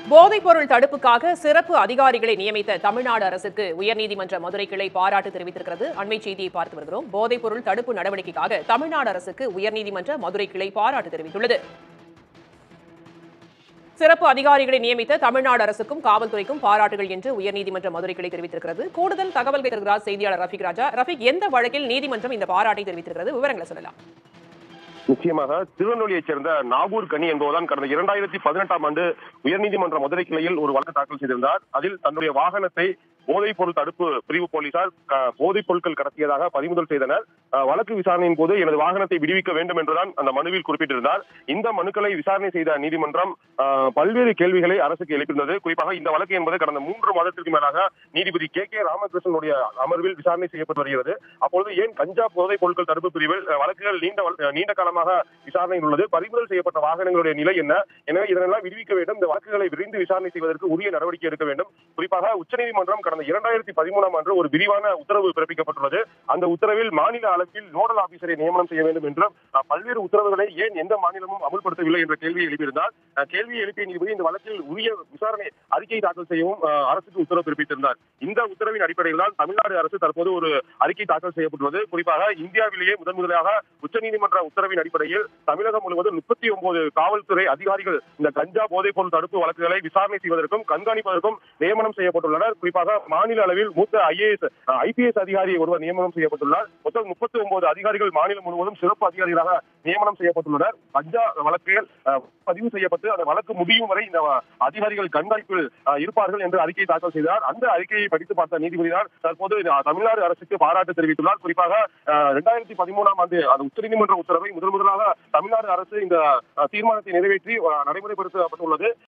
போதைப்பொருள் தடுப்புக்காக சிறப்பு அதிகாரிகளை நியமித்த தமிழ்நாடு அரசுக்கு உயர்நீதிமன்ற மதுரை கிளை பாராட்டு தெரிவித்திருக்கிறது அண்மை செய்தியை பார்த்து வருகிறோம் போதைப்பொருள் தடுப்பு நடவடிக்கைக்காக தமிழ்நாடு அரசுக்கு உயர்நீதிமன்ற மதுரை கிளை பாராட்டு தெரிவித்துள்ளது சிறப்பு அதிகாரிகளை நியமித்த தமிழ்நாடு அரசுக்கும் காவல்துறைக்கும் பாராட்டுகள் என்று உயர்நீதிமன்ற மதுரை கிளை தெரிவித்திருக்கிறது கூடுதல் தகவல்கள் தருகிறார் செய்தியாளர் ரஃபிக் ராஜா ரஃபிக் எந்த வழக்கில் நீதிமன்றம் இந்த பாராட்டை தெரிவித்திருக்கிறது விவரங்களை சொல்லலாம் நிச்சயமாக திருநெல்வேலியைச் சேர்ந்த நாகூர் கனி என்பவர்தான் கடந்த இரண்டாயிரத்தி பதினெட்டாம் ஆண்டு உயர்நீதிமன்ற மதுரை கிளையில் ஒரு வழக்கு தாக்கல் செய்திருந்தார் அதில் தன்னுடைய வாகனத்தை போதைப் பொருள் தடுப்பு பிரிவு போலீசார் க- போதைப் பொருட்கள் கடத்தியதாக பறிமுதல் செய்தனர் அஹ், வழக்கு விசாரணையின் போது எனது வாகனத்தை விடுவிக்க வேண்டும் என்றுதான் அந்த மனுவில் குறிப்பிட்டிருந்தார் இந்த மனுக்களை விசாரணை செய்த நீதிமன்றம் அஹ், பல்வேறு கேள்விகளை அரசுக்கு எழுப்பியிருந்தது குறிப்பாக இந்த வழக்கு என்பது கடந்த மூன்று மாதத்திற்கு மேலாக நீதிபதி கே கே ராமகிருஷ்ணனுடைய அமர்வில் விசாரணை செய்யப்பட்டு வருகிறது அப்பொழுது ஏன் கஞ்சா போதைப் பொருட்கள் தடுப்பு பிரிவில் அஹ், வழக்குகள் நீண்ட வழ- நீண்ட காலமாக விசாரணையில் உள்ளது பறிமுதல் செய்யப்பட்ட வாகனங்களுடைய நிலை என்ன எனவே இதனெல்லாம் விடுவிக்க வேண்டும் இந்த வழக்குகளை விரைந்து விசாரணை செய்வதற்கு உரிய நடவடிக்கை எடுக்க வேண்டும் குறிப்பாக உச்சநீதிமன்றம் கடந்த இரண்டாயிரத்தி பதிமூணாம் ஆண்டு ஒரு விரிவான உத்தரவு பிறப்பிக்கப்பட்டுள்ளது அந்த உத்தரவில் மாநில அளவில் நோடல் ஆபீசரை நியமனம் செய்ய வேண்டும் என்றும் அஹ், பல்வேறு உத்தரவுகளை ஏன் எந்த மாநிலமும் அமல்படுத்தவில்லை என்ற கேள்வியை எழுப்பியிருந்தார் அஹ், கேள்வியை எழுப்பிய நீதிபதி இந்த வழக்கில் உரிய விசாரணை அறிக்கை தாக்கல் செய்யவும் அஹ், அரசுக்கு உத்தரவு பிறப்பித்திருந்தார் இந்த உத்தரவின் அடிப்படையில் தான் தமிழ்நாடு அரசு தற்போது ஒரு அறிக்கை தாக்கல் செய்யப்பட்டுள்ளது குறிப்பாக இந்தியாவிலேயே முதன் முதலாக உச்சநீதிமன்ற உத்தரவின் அடிப்படையில் தமிழகம் முழுவதும் முப்பத்தி ஒன்பது காவல்துறை அதிகாரிகள் இந்த கஞ்சா போதைப் பொருள் தடுப்பு வழக்குகளை விசாரணை செய்வதற்கும் கண்காணிப்பதற்கும் நியமனம் செய்யப்பட்டுள்ளனர் குறிப்பாக மாநில அளவில் மூத்த ஐஏஎஸ் ஐபிஎஸ் அதிகாரி ஒருவர் நியமனம் செய்யப்பட்டுள்ளார் மொத்தம் முப்பத்தி ஒன்பது அதிகாரிகள் மாநிலம் முழுவதும் சிறப்பு அதிகாரிகளாக நியமனம் செய்யப்பட்டுள்ளனர் கஞ்சா வழக்குகள் அஹ், பதிவு செய்யப்பட்டு அந்த வழக்கு முடியும் வரை இந்த அதிகாரிகள் கண்காணிப்பில் அஹ், இருப்பார்கள் என்று அறிக்கை தாக்கல் செய்தார் அந்த அறிக்கையை படித்து பார்த்த நீதிபதி தான் தற்போது அஹ், தமிழ்நாடு அரசுக்கு பாராட்டு தெரிவித்துள்ளார் குறிப்பாக இரண்டாயிரத்தி பதிமூணாம் ஆண்டு அந்த உச்சநீதிமன்ற உத்தரவை முதல் முதலாக தமிழ்நாடு அரசு இந்த அஹ், தீர்மானத்தை நிறைவேற்றி அஹ், நடைமுறைப்படுத்தப்பட்டுள்ளது